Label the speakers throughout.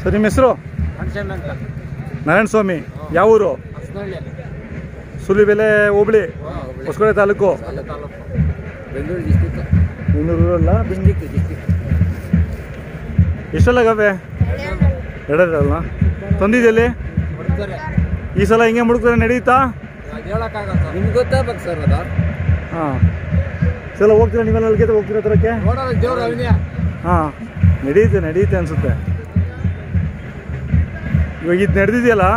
Speaker 1: sir ನಿಮ್ಮ ಹೆಸರು
Speaker 2: ಮನುಷ್ಯನ ಅಂತ
Speaker 1: ನಾರಾಯಣ ಸ್ವಾಮಿ ಯಾವ ಊರು
Speaker 2: ಹೊಸನಹಳ್ಳಿ
Speaker 1: ಸುಲಿಬೆಲೆ ಹೋಬಳಿ ಹೊಸಕೋಟೆ ತಾಲೂಕು
Speaker 2: ಅಲ್ಲ ತಾಲೂಕು ಬೆಂಗಳೂರು ಡಿಸ್ಟಿಕ್
Speaker 1: ಬೆಂಗಳೂರಲ್ಲ
Speaker 2: ಡಿಸ್ಟಿಕ್ ಡಿಸ್ಟಿಕ್
Speaker 1: ಎಷ್ಟೆಲ್ಲಾಗವೆ ಎರಡಲ್ಲ ತಂದಿದ್ದಲ್ಲಿ
Speaker 2: ಹೊಡ್ತಾರೆ
Speaker 1: ಈ ಸಲ ಹಿಂಗೆ ಮುಡುಕ್ತಾರೆ ನಡೀತಾ
Speaker 2: ಅದು ಹೇಳಕ್ಕಾಗಲ್ಲ ಸರ್ ನಿಮ್ಗೆ ಗೊತ್ತಾಗ್ಬೇಕು ಸರ್ ಅದ
Speaker 1: ಹಾಂ ಈ ಸಲ ಹೋಗ್ತೀರಾ ನೀವೆಲ್ಲ ಅಲ್ಲಿಗೆ ಹೋಗ್ತೀರಾ ತರಕ್ಕೆ
Speaker 2: ನೋಡೋದು ದೇವ್ರ ಅವಿನ್ಯ
Speaker 1: ಹಾಂ ನಡೀತೆ ನಡೀತೆ ಅನ್ಸುತ್ತೆ ಇವಾಗ ಇದು ನಡೆದಿದೆಯಲ್ಲ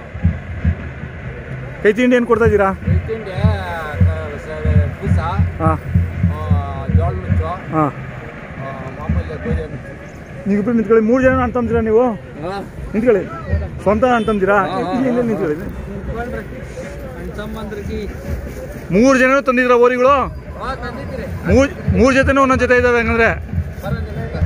Speaker 1: ಕೈ ತಿಂಡಿ ಏನು ಕೊಡ್ತಾ ಇದ್ದೀರಾ
Speaker 2: ತಿಂಡಿ ಬೀಸ
Speaker 1: ಹಾಂ
Speaker 2: ಜೋಳ ನುಚ್ಚು
Speaker 1: ಹಾಂ
Speaker 2: ಆ, ಮಾಮೂಲಿ ಗೋಧಿ ನುಚ್ಚು
Speaker 1: ನೀವಿಬ್ರು ನಿಂತ್ಕೊಳ್ಳಿ ಮೂರು ಜನ ಅಂತಂದಿರಾ ನೀವು
Speaker 2: ಹಾಂ
Speaker 1: ನಿಂತ್ಕೊಳ್ಳಿ ಸ್ವಂತ ಅಂತಂದಿರಾ
Speaker 2: ಹಾ, ಹಾ,
Speaker 1: ಇಲ್ಲೇ ನಿಂತ್ಕೊಳ್ಳಿ
Speaker 2: ನನ್ನ ಸಂಬಂಧರಿಗೆ
Speaker 1: ಮೂರು ಜನ ತಂದಿದ್ರ ಓರಿಗಳು
Speaker 2: ಹಾಂ ತಂದಿದ್ದೀರಿ
Speaker 1: ಮೂರು ಮೂರು ಜೊತೆನೂ ಒಂದೊಂದು ಜೊತೆ ಇದಾವೆ ಹಂಗಂದ್ರೆ
Speaker 2: ಬರೋದಿಲ್ಲ ಈಗ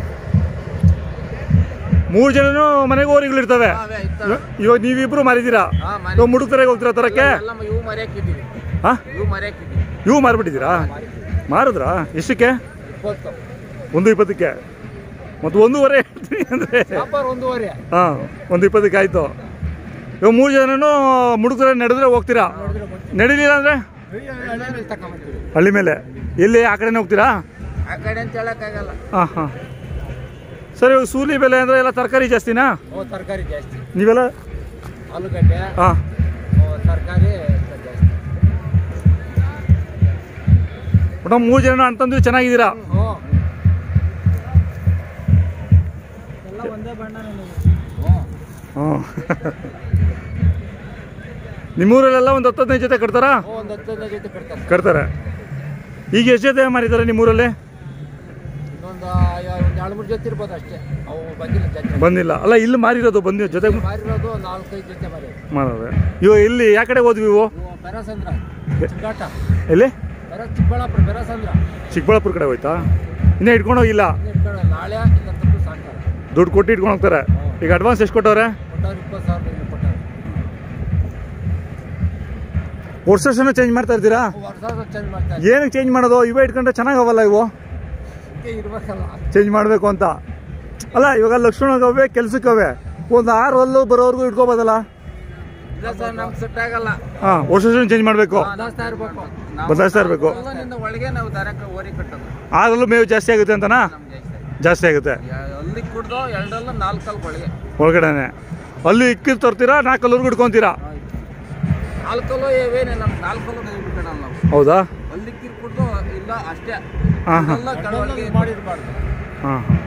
Speaker 1: ಮೂರು ಜನನು ಮನೆಗೆ ಓರಿಗಳು ಇರ್ತವೆ
Speaker 2: ಅವೇ ಇತ್ತು
Speaker 1: ಇವ- ಇವಾಗ ನೀವಿಬ್ರು ಮಾರಿದ್ದೀರಾ
Speaker 2: ಹಾಂ ಮನೆ
Speaker 1: ಇವಾಗ ಮುಡುಕ್ತಾರೆ ಹೋಗ್ತೀರಾ ತರಕ್ಕೆ
Speaker 2: ಎಲ್ಲ ಇವು ಮರ್ಯಾಕಿದ್ದೀವಿ
Speaker 1: ಹಾ
Speaker 2: ಇವು ಮರ್ಯಾಕಿದ್ದೀವಿ
Speaker 1: ಇವು ಮಾರ್ಬಿಟ್ಟಿದ್ದೀರಾ ಮಾರಿದ್ರಾ ಎಷ್ಟಕ್ಕೆ
Speaker 2: ಇಪ್ಪತ್ತು
Speaker 1: ಒಂದು ಇಪ್ಪತ್ತಕ್ಕೆ ಮತ್ತು ಒಂದೂವರೆ ಹೇಳ್ತೀನಿ ಅಂದರೆ
Speaker 2: ವ್ಯಾಪಾರ ಒಂದೂವರೆ
Speaker 1: ಹಾಂ ಒಂದು ಇಪ್ಪತ್ತಕ್ಕೆ ಆಯಿತು ಇವಾಗ ಮೂರು ಜನನು ಮುಡುಕ್ತಾರೆ ನಡೆದ್ರೆ ಹೋಗ್ತೀರಾ ನಡೀಲಿಲ್ಲ ಅಂದರೆ
Speaker 2: ಹಳ್ಳಿಯಲ್ಲಿ ತಗೊಂಬರ್ತೀವಿ
Speaker 1: ಹಳ್ಳಿ ಮೇಲೆ ಎಲ್ಲಿ ಆ ಕಡೆನೇ ಹೋಗ್ತೀರಾ
Speaker 2: ಆ ಕಡೆ ಅಂತ ಹೇಳಕ್ಕಾಗಲ್ಲ
Speaker 1: ಹಾಂ ಹಾಂ ಸರ್ ಇವಾಗ ಸೂಲಿ ಬೆಲೆ ಅಂದರೆ ಎಲ್ಲ ತರಕಾರಿ ಜಾಸ್ತಿನಾ
Speaker 2: ಓ ತರಕಾರಿ ಜಾಸ್ತಿ
Speaker 1: ನೀವೆಲ್ಲ
Speaker 2: ಆಲೂಗಡ್ಡೆ
Speaker 1: ಹಾಂ
Speaker 2: ಓ ತರಕಾರಿ ಜಾಸ್ತಿ
Speaker 1: ಒಟ್ಟು ಮೂರು ಜನ ಅಂತಂದ್ರೆ ಚೆನ್ನಾಗಿದ್ದೀರಾ
Speaker 2: ಹ್ಞೂ ಎಲ್ಲ ಒಂದೇ ಬಣ್ಣ ಹ್ಞೂ
Speaker 1: ಹ್ಞೂ ನಿಮ್ಮೂರಲ್ಲೆಲ್ಲ ಒಂದು ಹತ್ತು ಹದಿನೈದು ಜೊತೆ ಕಟ್ತಾರಾ
Speaker 2: ಓ, ಒಂದು ಹತ್ತು ಹದಿನೈದು ಜೊತೆ ಕಟ್ತಾರೆ
Speaker 1: ಕಟ್ತಾರೆ ಈಗ ಎಷ್ಟು ಜೊತೆ ಮಾರಿದ್ದಾರೆ ನಿಮ್ಮೂರಲ್ಲಿ
Speaker 2: ಇನ್ನೊಂದು ಆ- ಒಂದು ಎರಡು ಮೂರು ಜೊತೆ ಇರ್ಬೋದು ಅಷ್ಟೇ ಅವು ಬಂದಿಲ್ಲ ಜಾತ್ರೆ
Speaker 1: ಬಂದಿಲ್ಲ ಅಲ್ಲ ಇಲ್ಲಿ ಮಾರಿರೋದು ಬಂದು ಜೊತೆ
Speaker 2: ಮಾರಿರೋದು ನಾಲ್ಕೈದು ಜೊತೆ ಮಾರಿ
Speaker 1: ಮಾರೋದೆ ಇವಾಗ ಇಲ್ಲಿ ಯಾವ ಕಡೆ ಹೋದ್ವಿ ಇವು
Speaker 2: ಬೆರಸಂದ್ರ ಚಿಕ್ಕಾಟ
Speaker 1: ಎಲ್ಲಿ
Speaker 2: ಬೆರ ಚಿಕ್ಕಬಳ್ಳಾಪುರ ಬೆರಸಂದ್ರ
Speaker 1: ಚಿಕ್ಕಬಳ್ಳಾಪುರ ಕಡೆ ಹೋಯ್ತಾ ಇನ್ನೇ ಇಟ್ಕೊಂಡು ಹೋಗಿಲ್ಲ
Speaker 2: ಇನ್ನು ಇಟ್ಕೊಳ್ಳೋ ನಾಳೆ ಇಲ್ಲ ತಂದು ಸಾಕ್ತಾರೆ
Speaker 1: ದುಡ್ಡು ಕೊಟ್ಟು ಇಟ್ಕೊಂಡು ಹೋಗ್ತಾರೆ ಈಗ ಅಡ್ವಾನ್ಸ್ ಎಷ್ಟು ಕೊಟ್ಟವ್ರೆ
Speaker 2: ಕೊಟ್ಟವ್ರು ಇಪ್ಪತ್ತು ಸಾವಿರ ಇನ್ನು ಕೊಟ್ಟವ್ರು
Speaker 1: ವರ್ಷ ಚೇಂಜ್ ಮಾಡ್ತಾ ಇರ್ತೀರಾ
Speaker 2: ವರ್ಷ ಚೇಂಜ್ ಮಾಡ್ತಾರೆ
Speaker 1: ಏನಕ್ಕೆ ಚೇಂಜ್ ಮಾಡೋದು ಇವೇ ಇಟ್ಕೊಂಡ್ರೆ ಚೆನ್ನಾಗವಲ್ಲ ಇವು
Speaker 2: ಹಿಂಗೆ ಇರ್ಬೇಕಲ್ಲ
Speaker 1: ಚೇಂಜ್ ಮಾಡಬೇಕು ಅಂತ ಅಲ್ಲ ಇವಾಗ ಲಕ್ಷ್ಮಣಗವೆ ಕೆಲ್ಸಕ್ಕವೆ ಒಂದು ಆರು ಹೊಲ್ಲು ಬರೋವರೆಗೂ ಇಟ್ಕೋಬೋದಲ್ಲ
Speaker 2: ಇಲ್ಲ ಸರ್ ನಮ್ಗೆ ಸೆಟ್ ಆಗಲ್ಲ
Speaker 1: ಹಾಂ ವರ್ಷ ಚೇಂಜ್ ಮಾಡಬೇಕು
Speaker 2: ಬದಲಾಯಿಸ್ತಾ ಇರ್ಬೇಕು
Speaker 1: ಬದಲಾಯಿಸ್ತಾ ಇರಬೇಕು
Speaker 2: ನಿಂದ ಒಳಗೆ ನಾವು ದರಕ್ಕೆ ಓರಿ ಕಟ್ಟೋದು
Speaker 1: ಆರಲ್ಲೂ ಮೇವು ಜಾಸ್ತಿ ಆಗುತ್ತೆ ಅಂತನಾ
Speaker 2: ನಮ್ಗೆ
Speaker 1: ಜಾಸ್ತಿ ಆಗುತ್ತೆ
Speaker 2: ಅಲ್ಲಿ ಕುಡ್ದು ಎರಡಲ್ಲ ನಾಲ್ಕಲ್ಲಿ ಒಳಗೆ
Speaker 1: ಒಳಗಡೆನೆ ಅಲ್ಲಿ ಇಕ್ಕಿರ್ ತರ್ತೀರಾ ನಾಲ್ಕಲ್ಲೂರ್ಗು ಇಟ್ಕೊಂತೀರಾ
Speaker 2: ನಾಲ್ಕಲ್ಲೂ ಏವೇನೆ ನಮ್ಗೆ ನಾಲ್ಕಲ್ಲೂ ಕೈ ಬಿಟ್ಕೊಳಲ್ಲ ನಾವು
Speaker 1: ಹೌದಾ
Speaker 2: ಅಲ್ಲಿ ಕಿರ್ ಕುಡ್ದು ಇಲ್ಲ ಅಷ್ಟೇ
Speaker 1: ಹಾಂ ಹಾಂ
Speaker 2: ಎಲ್ಲ ಕಡವಳಿಗೆ ಮಾಡಿರ್ಬಾರ್ದು
Speaker 1: ಹಾಂ ಹಾಂ